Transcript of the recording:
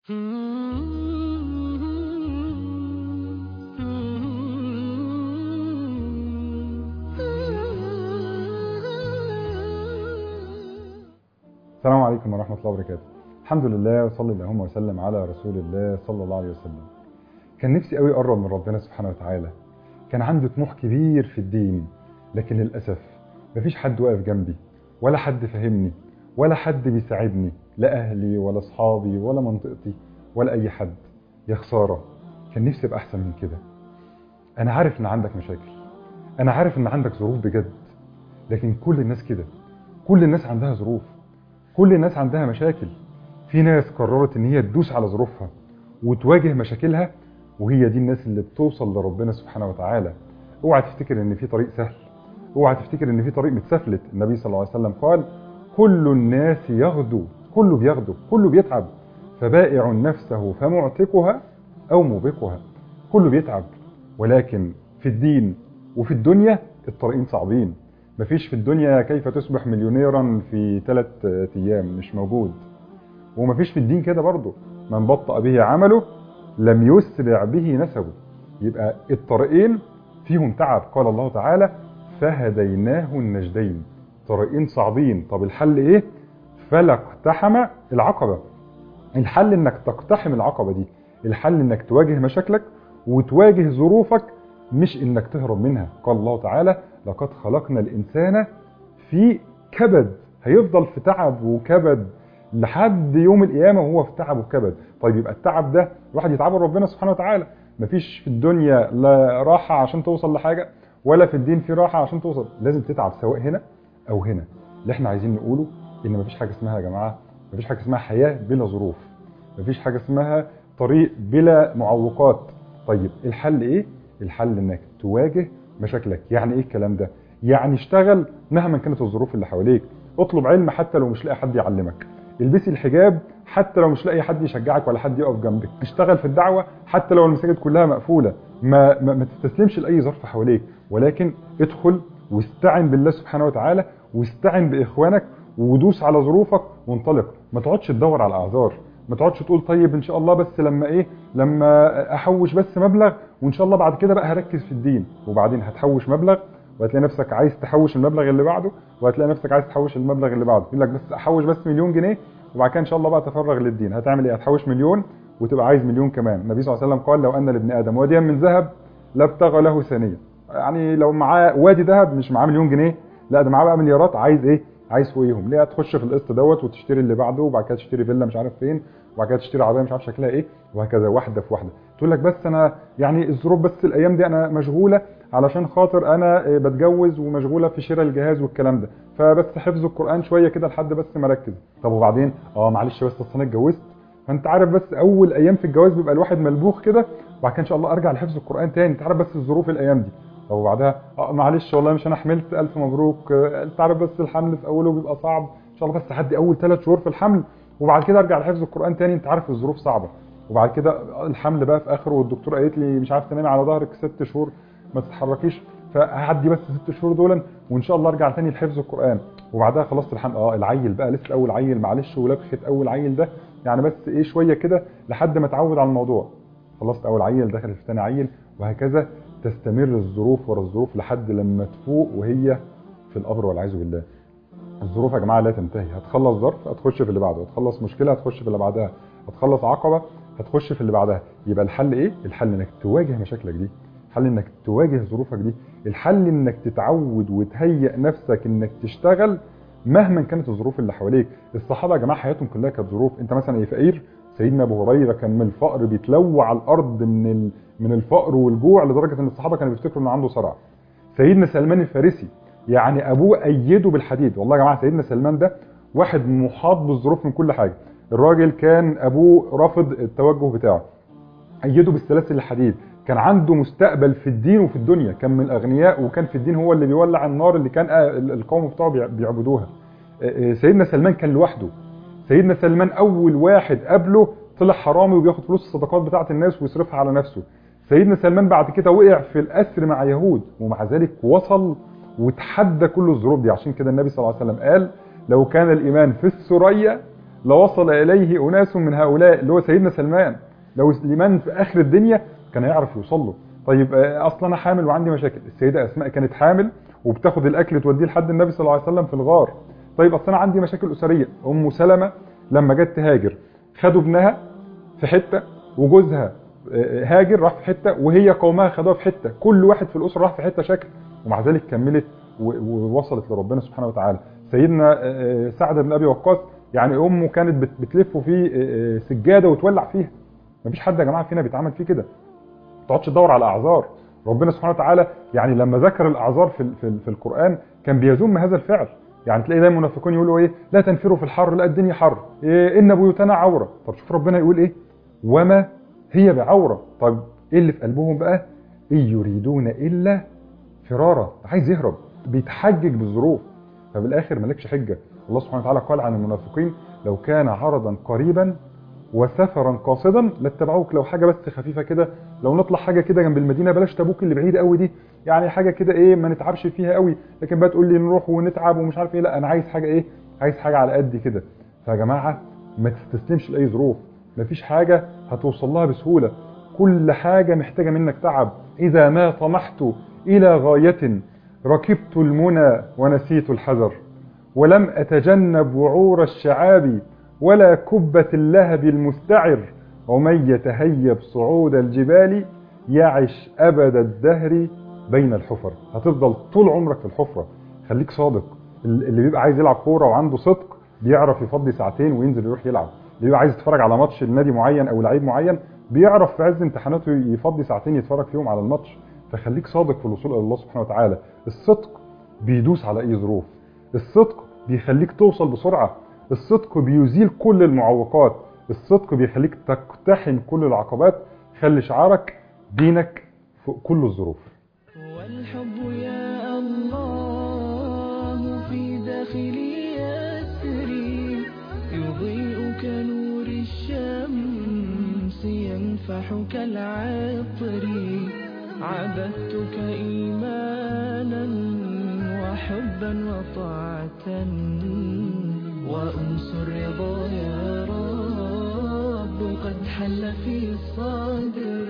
السلام عليكم ورحمة الله وبركاته الحمد لله وصلي اللهم وسلم على رسول الله صلى الله عليه وسلم كان نفسي قوي اقرب من ربنا سبحانه وتعالى كان عندي طموح كبير في الدين لكن للأسف مفيش حد واقف جنبي ولا حد فهمني ولا حد بيساعدني لا أهلي ولا أصحابي ولا منطقتي ولا أي حد يا خسارة كان نفسي أبقى أحسن من كده أنا عارف إن عندك مشاكل أنا عارف إن عندك ظروف بجد لكن كل الناس كده كل الناس عندها ظروف كل الناس عندها مشاكل في ناس قررت ان هي تدوس على ظروفها وتواجه مشاكلها وهي دي الناس اللي بتوصل لربنا سبحانه وتعالى اوعى تفتكر ان في طريق سهل اوعى تفتكر ان في طريق متسفلت النبي صلى الله عليه وسلم قال كل الناس يغدو كله بيغدو كله بيتعب فبائع نفسه فمعتقها او موبقها كله بيتعب ولكن في الدين وفي الدنيا الطريقين صعبين مفيش في الدنيا كيف تصبح مليونيرا في ثلاث ايام مش موجود ومفيش في الدين كده برضه من بطأ به عمله لم يسرع به نسبه يبقى الطريقين فيهم تعب قال الله تعالى فهديناه النجدين طريقين صعبين طب الحل ايه فلا اقتحم العقبة الحل انك تقتحم العقبة دي الحل انك تواجه مشاكلك وتواجه ظروفك مش انك تهرب منها قال الله تعالى لقد خلقنا الانسان في كبد هيفضل في تعب وكبد لحد يوم القيامه وهو في تعب وكبد طيب يبقى التعب ده الواحد يتعب ربنا سبحانه وتعالى مفيش في الدنيا لا راحه عشان توصل لحاجه ولا في الدين في راحه عشان توصل لازم تتعب سواء هنا او هنا اللي احنا عايزين نقوله ان مفيش حاجه اسمها يا جماعه مفيش حاجه اسمها حياه بلا ظروف مفيش حاجه اسمها طريق بلا معوقات طيب الحل ايه الحل انك تواجه مشاكلك يعني ايه الكلام ده يعني اشتغل مهما كانت الظروف اللي حواليك اطلب علم حتى لو مش لاقي حد يعلمك البسي الحجاب حتى لو مش لاقي حد يشجعك ولا حد يقف جنبك اشتغل في الدعوه حتى لو المساجد كلها مقفوله ما ما, ما تستسلمش لاي ظرف حواليك ولكن ادخل واستعن بالله سبحانه وتعالى واستعن باخوانك ودوس على ظروفك وانطلق ما تقعدش تدور على اعذار ما تقعدش تقول طيب ان شاء الله بس لما ايه لما احوش بس مبلغ وان شاء الله بعد كده بقى هركز في الدين وبعدين هتحوش مبلغ وهتلاقي نفسك عايز تحوش المبلغ اللي بعده وهتلاقي نفسك عايز تحوش المبلغ اللي بعده يقول لك بس احوش بس مليون جنيه وبعد كده ان شاء الله بقى تفرغ للدين هتعمل ايه هتحوش مليون وتبقى عايز مليون كمان النبي صلى الله عليه وسلم قال لو ان لابن ادم واديا من ذهب لابتغى له ثانيه يعني لو معاه وادي ذهب مش معاه مليون جنيه لا ده معاه بقى مليارات عايز ايه عايز فوقيهم ليه هتخش في القسط دوت وتشتري اللي بعده وبعد كده تشتري فيلا مش عارف فين وبعد كده تشتري عربيه مش عارف شكلها ايه وهكذا واحده في واحده تقول لك بس انا يعني الظروف بس الايام دي انا مشغوله علشان خاطر انا بتجوز ومشغوله في شراء الجهاز والكلام ده فبس حفظ القران شويه كده لحد بس ما اركز طب وبعدين اه معلش بس اصل انا اتجوزت فانت عارف بس اول ايام في الجواز بيبقى الواحد ملبوخ كده وبعد كده ان شاء الله ارجع لحفظ القران تاني انت عارف بس الظروف الايام دي طب وبعدها اه معلش والله مش انا حملت الف مبروك انت عارف بس الحمل في اوله بيبقى صعب ان شاء الله بس اعدي اول ثلاث شهور في الحمل وبعد كده ارجع لحفظ القران تاني انت عارف الظروف صعبه وبعد كده الحمل بقى في اخره والدكتوره قالت لي مش عارف تنامي على ظهرك ست شهور ما تتحركيش فهعدي بس ست شهور دول وان شاء الله ارجع تاني لحفظ القران وبعدها خلصت الحمل اه العيل بقى لسه اول عيل معلش ولبخه اول عيل ده يعني بس ايه شويه كده لحد ما اتعود على الموضوع خلصت اول عيل دخلت في ثاني عيل وهكذا تستمر الظروف ورا الظروف لحد لما تفوق وهي في القبر والعياذ بالله الظروف يا جماعه لا تنتهي هتخلص ظرف هتخش في اللي بعده هتخلص مشكله هتخش في اللي بعدها هتخلص عقبه هتخش في اللي بعدها يبقى الحل ايه الحل انك تواجه مشاكلك دي الحل انك تواجه ظروفك دي الحل انك تتعود وتهيئ نفسك انك تشتغل مهما كانت الظروف اللي حواليك الصحابه يا جماعه حياتهم كلها كانت ظروف انت مثلا ايه فقير سيدنا ابو هريره كان من الفقر بيتلوى على الارض من من الفقر والجوع لدرجه ان الصحابه كانوا بيفتكروا ان عنده صرع سيدنا سلمان الفارسي يعني ابوه ايده بالحديد والله يا جماعه سيدنا سلمان ده واحد محاط بالظروف من كل حاجه الراجل كان ابوه رافض التوجه بتاعه ايده بالسلاسل الحديد كان عنده مستقبل في الدين وفي الدنيا كان من الاغنياء وكان في الدين هو اللي بيولع النار اللي كان القوم بتوعه بيعبدوها سيدنا سلمان كان لوحده سيدنا سلمان اول واحد قبله طلع حرامي وبياخد فلوس الصدقات بتاعه الناس ويصرفها على نفسه سيدنا سلمان بعد كده وقع في الاسر مع يهود ومع ذلك وصل وتحدى كل الظروف دي عشان كده النبي صلى الله عليه وسلم قال لو كان الايمان في الثريا لوصل اليه اناس من هؤلاء اللي هو سيدنا سلمان لو سليمان في اخر الدنيا كان هيعرف يوصل له طيب آه، اصلا انا حامل وعندي مشاكل السيده اسماء كانت حامل وبتاخد الاكل توديه لحد النبي صلى الله عليه وسلم في الغار طيب اصل انا عندي مشاكل اسريه ام سلمة لما جت تهاجر خدوا ابنها في حته وجوزها آه، هاجر راح في حته وهي قومها خدوها في حته كل واحد في الاسره راح في حته شكل ومع ذلك كملت و- ووصلت لربنا سبحانه وتعالى سيدنا آه، سعد بن ابي وقاص يعني امه كانت بت- بتلفه في آه، آه، سجاده وتولع فيها مفيش حد يا جماعه فينا بيتعامل فيه كده ما تقعدش تدور على اعذار ربنا سبحانه وتعالى يعني لما ذكر الاعذار في ال- في, ال- في القران كان بيذم هذا الفعل يعني تلاقي دايما المنافقون يقولوا ايه لا تنفروا في الحر لا الدنيا حر إيه ان بيوتنا عوره طب شوف ربنا يقول ايه وما هي بعوره طب ايه اللي في قلبهم بقى ان يريدون الا فرارا عايز يهرب بيتحجج بالظروف فبالاخر مالكش حجه الله سبحانه وتعالى قال عن المنافقين لو كان عرضا قريبا وسفرا قاصدا لاتبعوك لو حاجه بس خفيفه كده لو نطلع حاجه كده جنب المدينه بلاش تبوك اللي بعيد قوي دي يعني حاجه كده ايه ما نتعبش فيها قوي لكن بقى تقول لي نروح ونتعب ومش عارف ايه لا انا عايز حاجه ايه عايز حاجه على قد كده فيا جماعه ما تستسلمش لاي ظروف مفيش حاجه هتوصل لها بسهوله كل حاجه محتاجه منك تعب اذا ما طمحت الى غايه ركبت المنى ونسيت الحذر ولم أتجنب وعور الشعاب ولا كبة اللهب المستعر ومن يتهيب صعود الجبال يعش أبد الدهر بين الحفر هتفضل طول عمرك في الحفرة خليك صادق اللي بيبقى عايز يلعب كورة وعنده صدق بيعرف يفضي ساعتين وينزل يروح يلعب اللي بيبقى عايز يتفرج على ماتش لنادي معين او لعيب معين بيعرف في عز امتحاناته يفضي ساعتين يتفرج فيهم على الماتش فخليك صادق في الوصول الى الله سبحانه وتعالى الصدق بيدوس على اي ظروف الصدق بيخليك توصل بسرعة الصدق بيزيل كل المعوقات الصدق بيخليك تقتحم كل العقبات خلي شعارك دينك فوق كل الظروف والحب يا الله في داخلي يسري يضيء كنور الشمس ينفح كالعطر عبدتك إيمانا وحبا وطاعة وأنس الرضا يا رب قد حل في صدري